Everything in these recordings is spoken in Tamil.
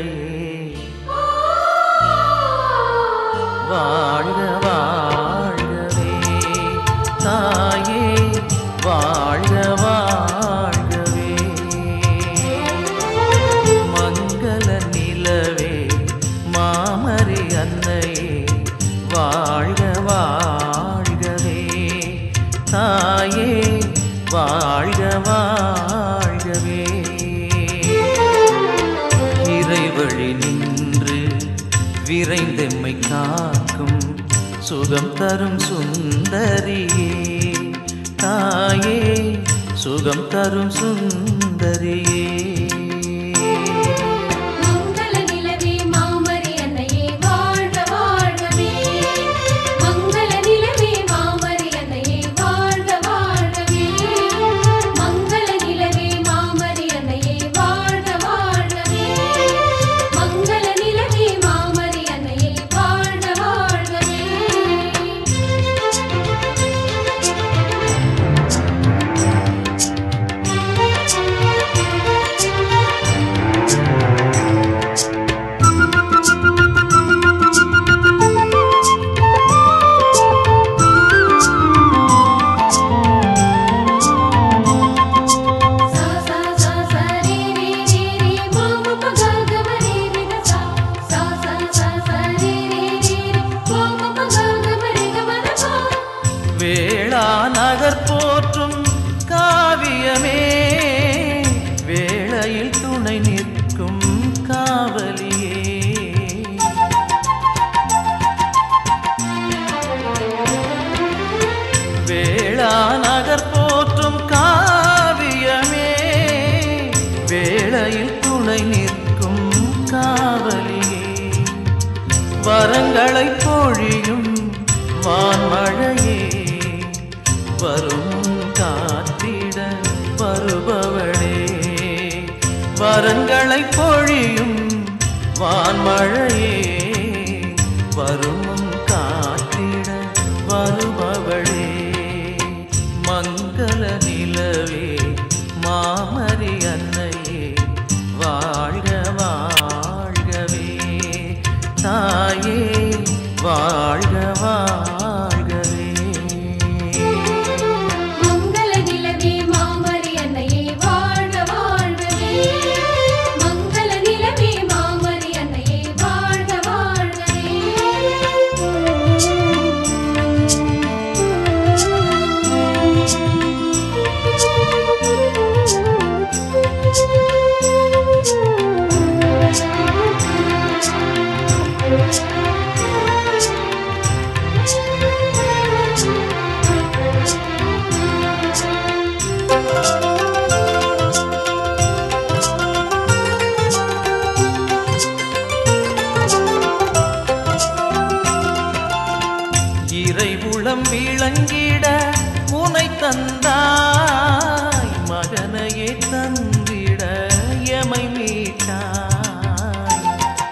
அன்னையே வாழ்க வாழ்கவே தாயே வாழ்க வாழ்கவே மங்கள நிலவே மாமரி அன்னையே வாழ்க வாழ்கவே தாயே வாழ்க வாழ்கவே இறைவழி நின்று விரைந்தெம்மை காக்கும் சுகம் தரும் சுந்தரியே தாயே சுகம் தரும் சுந்தரியே மங்கள நிலவே மாமரி அன்னையே வாழ்க வாழ்கவே மங்கள நிலவே மாமரி அன்னையே வாழ்க வாழ்கவே மங்கள நிலவே மாமரி அன்னையே வாழ்க வாழ்கவே மங்கள நிலவே மாமரி அன்னையே வாழ்க வாழ்கவே சா சா சா சா ரே ரே ரே ரே மா மா ப க க ம ரே ரே க சா சா சா சா சா ரே ரே ரே ரே மா மா ப க க ம ரே க ம ர சா வேளா நகர் போற்றும் காவியமே வேளையில் துணை நிற்கும் காவலியே வேளா நகர் போற்றும் காவியமே வேளையில் துணை நிற்கும் காவலியே வரங்களை பொழியும் வான்மழையே வரும் காத்திட வருபவளே வரங்களை பொழியும் வான்மழையே வரும் காத்திட வருபவளே மங்கள நிலவே மாமரி அன்னையே வாழ்க வாழ்கவே தாயே வாழ்க வாழ்கவே மங்கள நிலவே மாமரி அன்னையே வாழ்க வாழ்கவே மங்கள நிலவே மாமரி அன்னையே வாழ்க இறை உளம் விளங்கிட உனை தந்தாய் மகனையே தந்திட எமை மீட்டாய்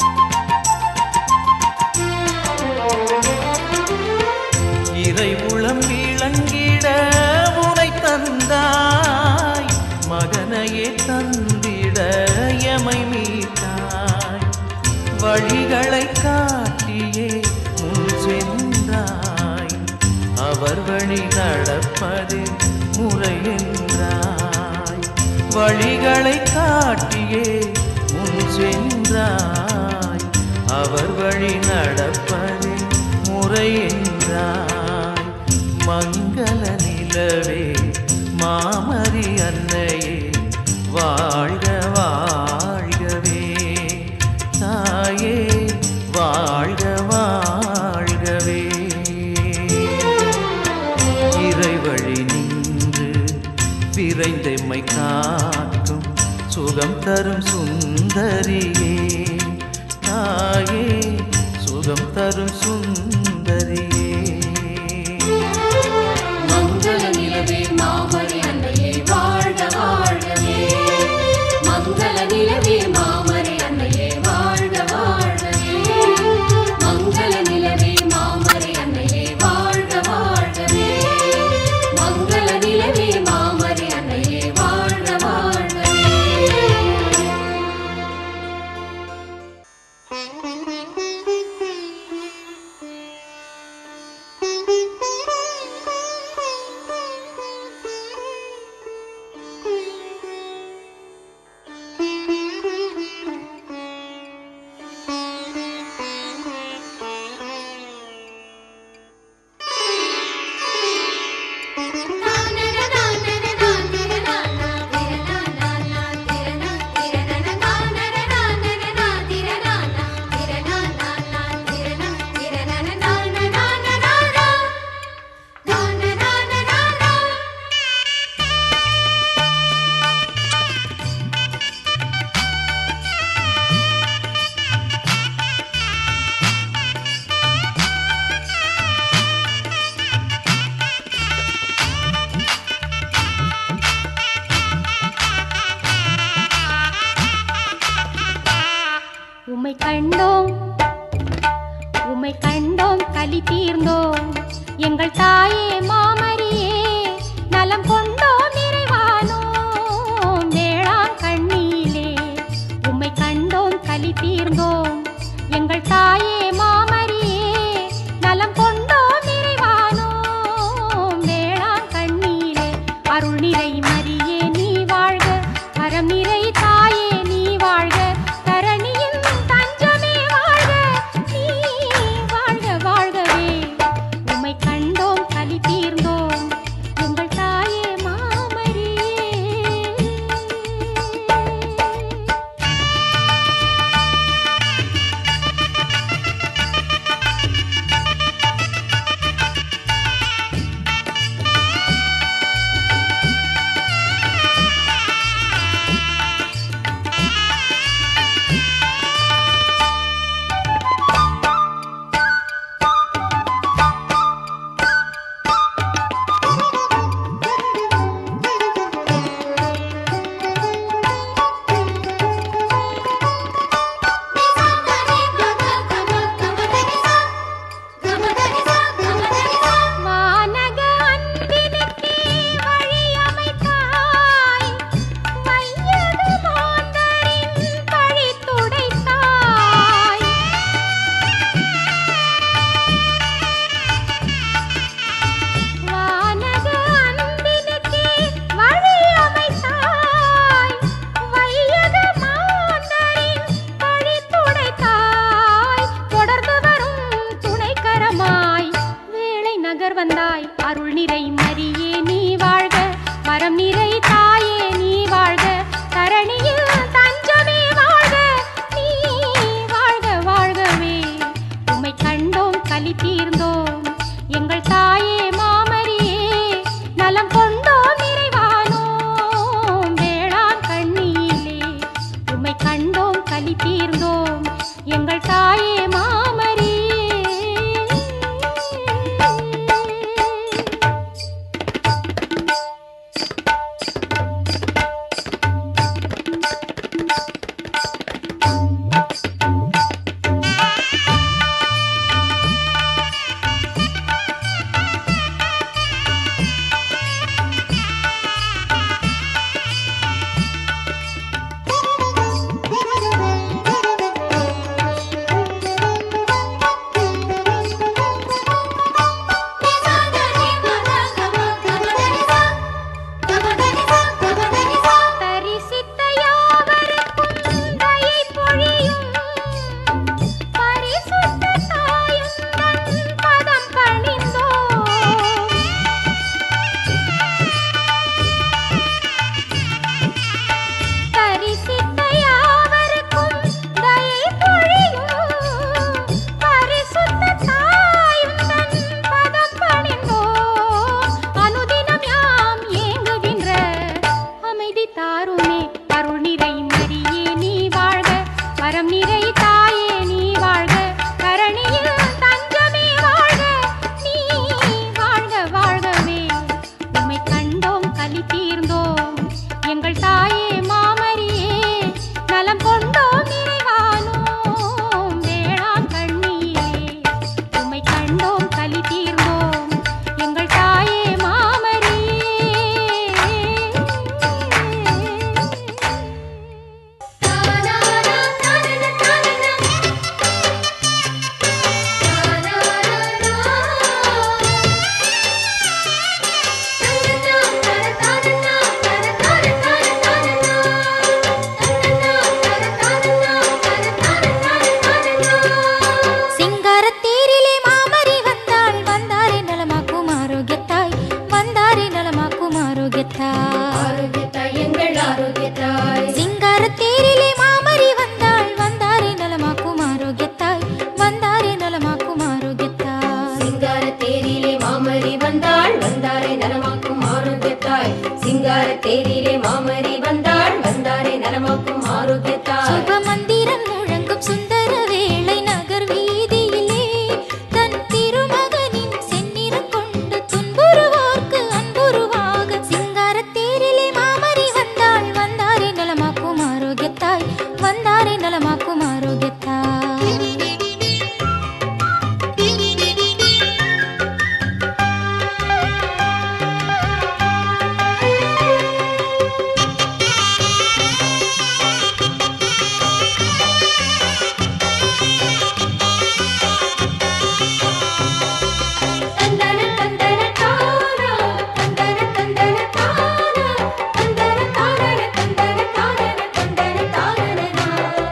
இறை உளம் விளங்கிட உனை தந்தாய் மகனையே தந்திட எமை மீட்டாய் வழிகளை காட்டியே முன் சென்றாய் அவர் வழி நடப்பது முறை என்றாய் வழிகளை காட்டியே முன் சென்றாய் அவர் வழி நடப்பது முறை என்றாய் மங்கள நிலவே மாமரி அன்னையே வாழ்க வாழ்கவே தாயே வாழ்க வாழ்கவே இறைவழி நின்று விரைந்தெம்மை காக்கும் சுகம் தரும் சுந்தரியே தாயே சுகம் தரும் சுந்தரியே மங்கள நிலவே மாமரி அன்னையே வாழ்க வாழ்கவே மங்கள நிலவே மாமரி அன்னையே வாழ்க வாழ்கவே மங்கள நிலவே மாமரி அன்னையே வாழ்க வாழ்கவே மங்கள நிலவே மாமரி அன்னையே வாழ்க வாழ்கவே உம்மை கண்டோம் உம்மை கண்டோம் கலி தீர்ந்தோம் எங்கள் தாயே மாமரியே நலம் கொண்டோம் நிறைவானோம் வேளாண் கண்ணியிலே உம்மை கண்டோம் கலி தீர்ந்தோம் எங்கள் தாயே மாமரியே நலம் கொண்டோம் நிறைவானோம் வேளாண் கண்ணியிலே அருள் நிறை மரியே நீ வாழ்க அறம் நிறை தாயே நீ வாழ்க தரணியின் தஞ்சமே வாழ்க நீ வாழ்க வாழ்கவே உம்மை கண்டோம் கலி தீர்ந்தோம் எங்கள் தாயே மாமரியே வானக அன்பினுக்கே வழி அமைத்தாய் வையக மாந்தரின் பழி துடைத்தாய் வானக அன்பினுக்கே வழி அமைத்தாய் வையக மாந்தரின் பழி துடைத்தாய் தொடர்ந்து வரும் துணைக்கரமாய் வேளை நகர் வந்தாய் அருள் நிறை மரியே நீ வாழ்க வரம் நிறை தாயே நீ வாழ்க தரணியில் தஞ்சமே வாழ்க நீ வாழ்க வாழ்கவே உம்மை கண்டோம் கலி தீர்ந்தோம் எங்கள் தாயே மாமரியே நலம் கொண்டோம் நிறைவானோம் வேளாண் கண்ணியிலே உம்மை கண்டோம் கலி தீர்ந்தோம் எங்கள் தாயே மாமரியே தேரிலே மாமரி வந்தாள் வந்தாரே நலமாக்கும் ஆரோக்கியத்தாய் சுபமந்திரம் முழங்கும் சுந்தர வேளை நகர் வீதியிலே தன் திருமகனின் செந்நிறம் கொண்டு துன்புறுவோர்க்கு அன்புருவாக சிங்காரத் தேரிலே மாமரி வந்தாள் வந்தாரே நலமாக்கும் ஆரோக்கியத்தாய் வந்தாரே நலமாக்கும் ஆரோக்கியத்தாய் தந்தன தந்தன தானா தந்தன தந்தன தானா தந்தன தானன தந்தன தானன தந்தன தானனா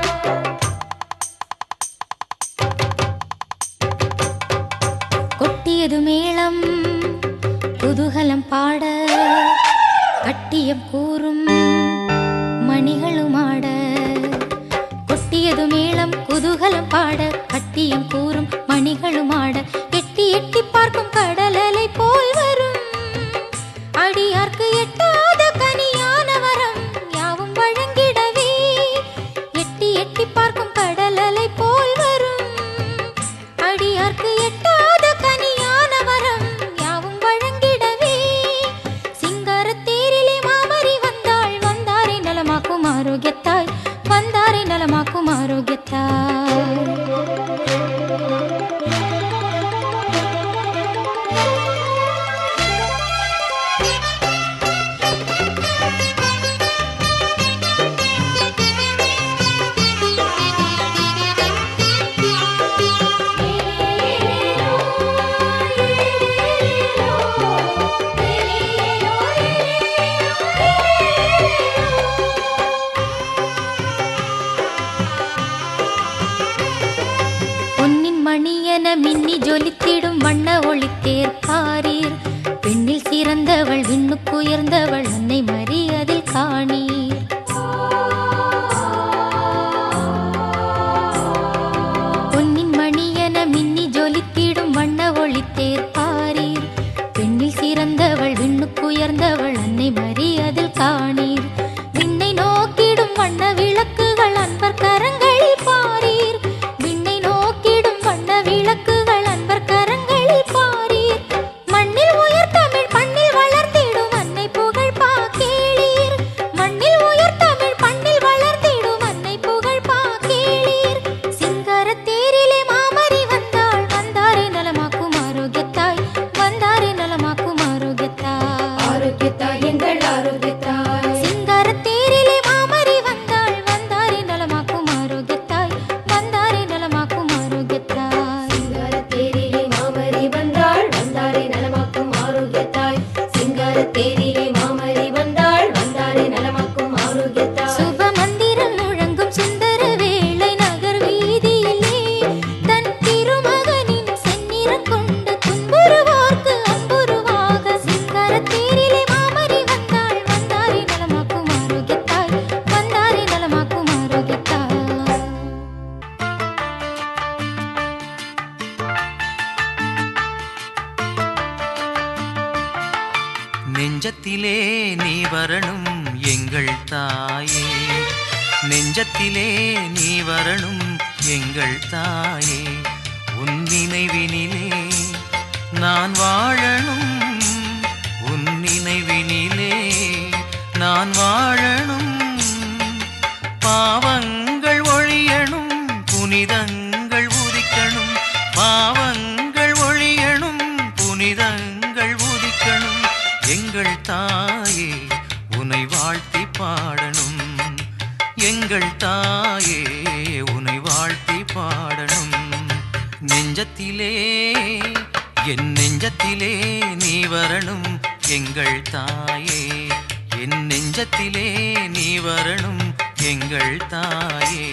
கொட்டியது மேளம் குதூகலம் பாட கட்டியம் கூறும் மணிகளும் ஆட கொட்டியது மேளம் குதூகலம் பாட கட்டியம் கூறும் மணிகளும் ஆட எட்டி எட்டி பார்க்கும் கடலலை போல் வரும் அடியார்க்கு எட்டாத கனியான வரம் யாவும் வழங்கிடவே எட்டி எட்டி பார்க்கும் கடலலை போல் வரும் அடியார்க்கு எட்டாத கனியான வரம் யாவும் வழங்கிடவே சிங்காரத் தேரிலே மாமரி வந்தாள் வந்தாரே நலமாக்கும் ஆரோக்கியத்தாய் வந்தாரே நலமாக்கும் ஆரோக்கியத்தாய் பொன்னின் மணியென மின்னி ஜொலித்திடும் வண்ண ஒளித்தேர் பாரீர் பெண்ணில் சிறந்தவள் விண்ணுக்குயர்ந்தவள் அன்னை மறி அதில் காணீர் பொன்னின் மணியென மின்னி ஜொலித்திடும் வண்ண ஒளித்தேர் பாரீர் பெண்ணில் சிறந்தவள் விண்ணுக்குயர்ந்தவள் அன்னை மறி அதில் காணீர் விண்ணை நோக்கிடும் வண்ண விளக்குகள் அன்பர் கரங்களில் பாரீர் விண்ணை நோக்கிடும் வண்ண விளக்குகள் அன்பர் கரங்களில் பாரீர் மண்ணில் உயர் தமிழ் பண்ணில் வளர்ந்திடும் அன்னை புகழ் பா கேளீர் மண்ணில் உயர் தமிழ் பண்ணில் வளர்ந்திடும் அன்னை புகழ் பா கேளீர் சிங்காரத் தேரிலே மாமரி வந்தாள் வந்தாரே நலமாக்கும் ஆரோக்கியத்தாய் வந்தாரே நலமாக்கும் ஆரோக்கியத்தாய் ஆரோக்கியத்தாய் எங்கள் ஆரோக்கியத்தாய் சிங்காரத் தேரிலே மாமரி வந்தாள் வந்தாரே நலமாக்கும் ஆரோக்கியத்தாய் வந்தாரே நலமாக்கும் ஆரோக்கியத்தாய் சிங்கார தேரிலே மாமரி வந்தாள் வந்தாரே நலமாக்கும் ஆரோக்கியத்தாய் சிங்கார தேரிலே மாமரி வந்தாள் வந்தாரே நலமாக்கும் ஆரோக்கியத்தாய் சுபமந்திரம் முழங்கும் சுந்தர வேளை நகர் வீதியிலே தன் திருமகனின் செந்நிறம் கொண்டு துன்புறுவோர்க்கு அன்புருவாக சிங்காரத் தேரிலே மாமரி வந்தாள் வந்தாரே நலமாக்கும் ஆரோக்கியத்தாய் வந்தாரே நலமாக்கும் ஆரோக்கியத்தாய் நெஞ்சத்திலே நீ வரணும் எங்கள் தாயே நெஞ்சத்திலே நீ வரணும் எங்கள் தாயே உன் நினைவினிலே நான் வாழணும் உன் நினைவினிலே நான் வாழணும் பாவங்கள் ஒழியணும் புனிதங்கள் உதிக்கணும் பாவங்கள் ஒழியணும் புனிதங்கள் உதிக்கணும் எங்கள் தாயே உனை வாழ்த்தி பாடணும் எங்கள் தாயே உனை வாழ்த்தி பாடணும் நெஞ்சத்திலே என் நெஞ்சத்திலே நீ வரணும் எங்கள் தாயே என் நெஞ்சத்திலே நீ வரணும் எங்கள் தாயே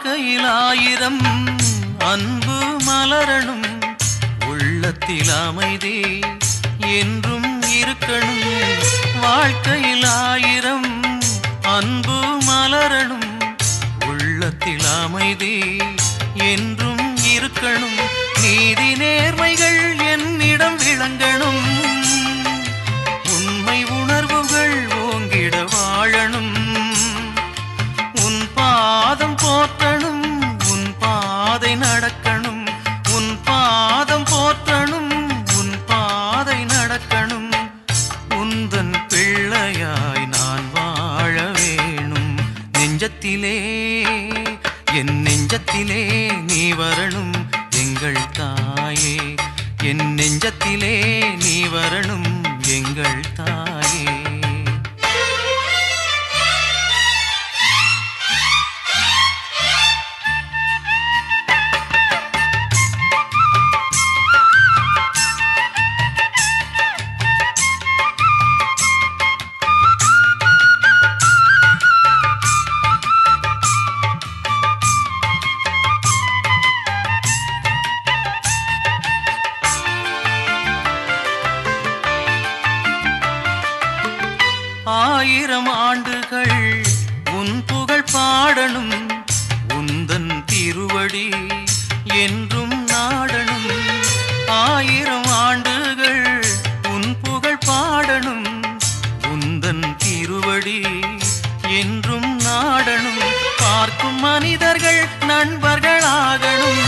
வாழ்க்கையில் ஆயிரம் அன்பு மலரணும் உள்ளத்தில் அமைதி என்றும் இருக்கணும் வாழ்க்கையில் ஆயிரம் அன்பு மலரணும் உள்ளத்தில் அமைதி என்றும் இருக்கணும் நீதி நேர்மைகள் என்னிடம் விளங்கணும் உண்மை உணர்வுகள் ஓங்கிட வாழணும் உன் பாதம் போற்றணும் உன் பாதை நடக்கணும் உன் பாதம் போற்றணும் உன் பாதை நடக்கணும் உந்தன் பிள்ளையாய் நான் வாழ வேணும் நெஞ்சத்திலே என் நெஞ்சத்திலே நீ வரணும் எங்கள் தாயே என் நெஞ்சத்திலே நீ வரணும் எங்கள் தாயே ஆயிரம் ஆண்டுகள் உன் புகழ் பாடணும் உந்தன் திருவடி என்றும் நாடணும் ஆயிரம் ஆண்டுகள் உன் புகழ் பாடணும் உந்தன் திருவடி என்றும் நாடணும் பார்க்கும் மனிதர்கள் நண்பர்களாகணும்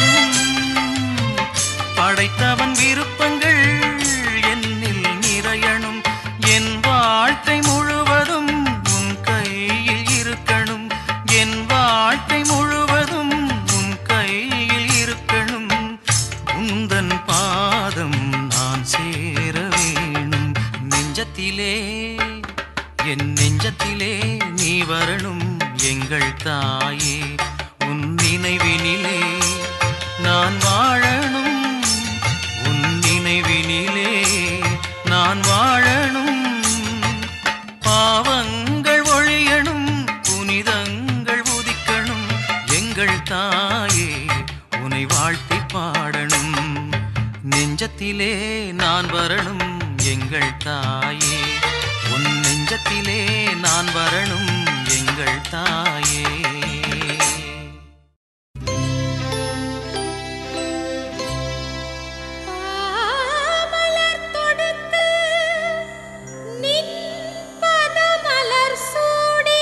படைத்தவன் விருப்பங்கள் என்னில் நிறையணும் என் வாழ்க்கை முழுவதும் உன் கையில் இருக்கணும் என் வாழ்க்கை முழுவதும் உன் கையில் இருக்கணும் உந்தன் பாதம் நான் சேர வேணும் நெஞ்சத்திலே என் நெஞ்சத்திலே நீ வரணும் எங்கள் தாயே உன் நினைவினிலே நான் வாழணும் உன் நினைவினிலே நான் வாழணும் பாவங்கள் ஒழியணும் புனிதங்கள் உதிக்கணும் எங்கள் தாயே உனை வாழ்த்தி பாடணும் நெஞ்சத்திலே நான் வரணும் எங்கள் தாயே உன் நெஞ்சத்திலே நான் வரணும் எங்கள் தாயே மலர் தொடுத்து நின் பதமலர் சூடி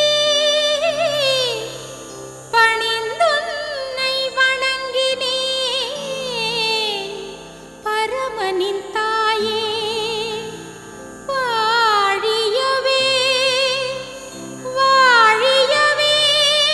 பணிந்துன்னை வணங்கினேன் பரமனின் தாயே வாழியவே வாழியவே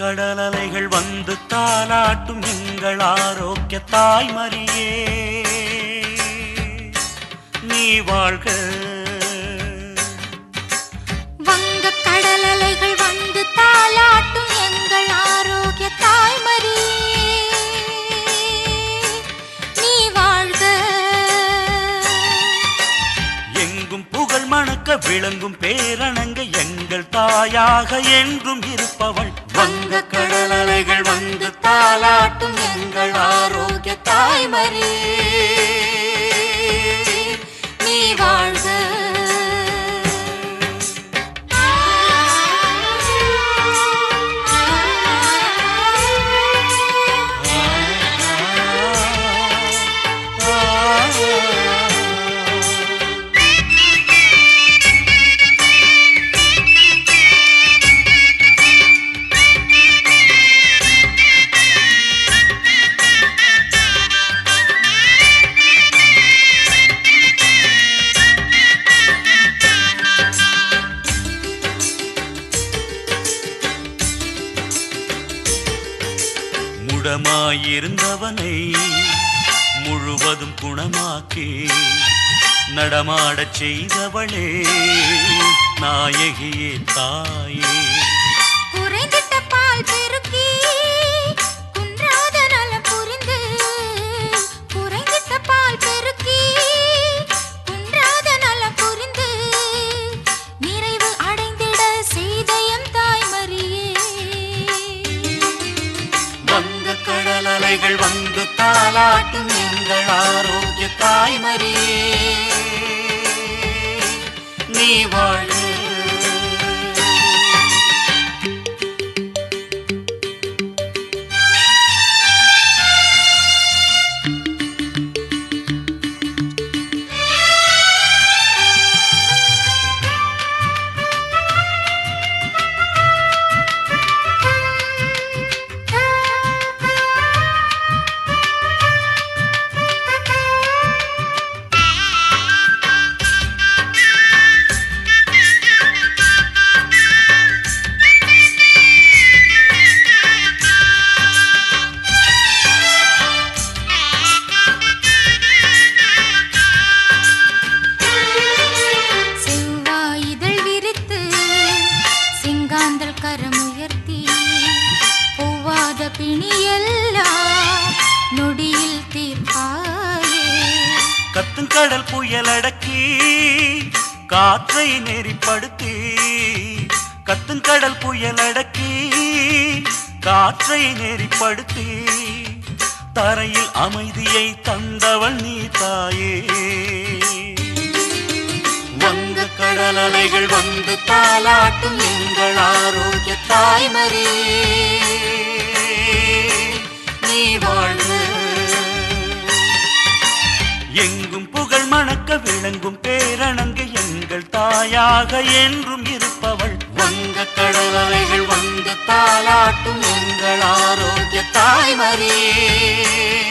கடலலைகள் வந்து தாலாட்டும் எங்கள் ஆரோக்கிய தாய்மரியே நீ வாழ்க வங்க கடலலைகள் வந்து தாலாட்டும் எங்கள் ஆரோக்கிய தாய்மரி நீ வாழ்க எங்கும் புகழ் மணக்க விளங்கும் பேரணங்க எங்கள் தாயாக என்றும் இருப்பவள் வங்க கடலலைகள் வந்து தாலாட்டும் எங்கள் ஆரோக்கிய தாய்மரி நீ வாழ்க முடமாயிருந்தவனை முழுவதும் குணமாக்கி நடமாடச் செய்தவளே நாயகியே தாயே குறைந்திட்ட பால் பெருக்கி குன்றாத நலம் புரிந்து குறைந்திட்ட பால் பெருக்கி குன்றாத நலம் புரிந்து நிறைவு அடைந்திட செய்த எம் தாய்மரியே வங்க கடலலைகள் வந்து தாலாட்டும் எங்கள் ஆரோக்கிய தாய்மரியே நீ வாழ செவ்வாய் இதழ் விரித்து சிங்காந்தல் கரமுயர்த்தி ஒவ்வாத பிணியெல்லாம் நொடியில் தீர்ப்பாயே கத்தும் கடல் புயலடக்கி காற்றை நெறிப்படுத்தி கத்தும் கடல் புயலடக்கி காற்றை நெறிப்படுத்தி தரையில் அமைதியை தந்தவள் நீ தாயே வங்க கடல் அலைகள் வந்து தாலாட்டும் எங்கள் ஆரோக்கிய தாய்மரே நீ வாழ்க எங்கும் புகழ் மணக்க விளங்கும் பேரணங்கு எங்கள் தாயாக என்றும் இருப்பவள் வங்க கடலலைகள் வந்து தாலாட்டும் எங்கள் ஆரோக்கிய தாய்மரியே